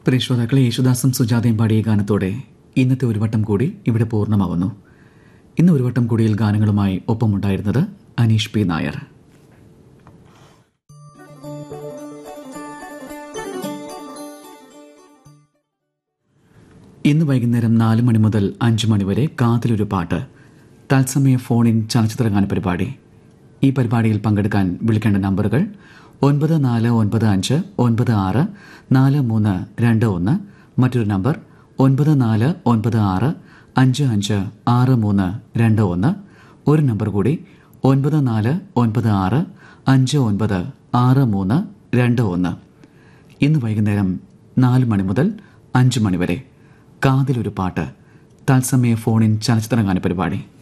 പ്രിയ ശ്രോതാക്കളെ യേശുദാസും സുജാതയും പാടിയ ഗാനത്തോടെ ഇന്നത്തെ ഒരു വട്ടം കൂടി ഇവിടെ പൂർണ്ണമാവുന്നു ഇന്ന് ഒരു വട്ടം കൂടിയിൽ ഗാനങ്ങളുമായി ഒപ്പമുണ്ടായിരുന്നത് അനീഷ് പി നായർ ഇന്ന് വൈകുന്നേരം നാല് മണി മുതൽ അഞ്ച് മണി വരെ കാതിലൊരു പാട്ട് തത്സമയ ഫോണിൻ ചലച്ചിത്രഗാന പരിപാടി ഈ പരിപാടിയിൽ പങ്കെടുക്കാൻ വിളിക്കേണ്ട നമ്പറുകൾ ഒൻപത് നാല് ഒൻപത് അഞ്ച് ഒൻപത് ആറ് നാല് മൂന്ന് രണ്ട് ഒന്ന് മറ്റൊരു നമ്പർ ഒൻപത് നാല് ഒൻപത് ആറ് അഞ്ച് അഞ്ച് ആറ് മൂന്ന് രണ്ട് ഒന്ന് ഒരു നമ്പർ കൂടി ഒൻപത് നാല് ഒൻപത് ആറ് അഞ്ച് ഒൻപത് ആറ് മൂന്ന് രണ്ട് ഒന്ന് ഇന്ന് വൈകുന്നേരം നാല് മണി മുതൽ അഞ്ച് മണി വരെ കാതിലൊരു പാട്ട് തത്സമയ ഫോണിൻ ചലച്ചിത്രഗാന പരിപാടി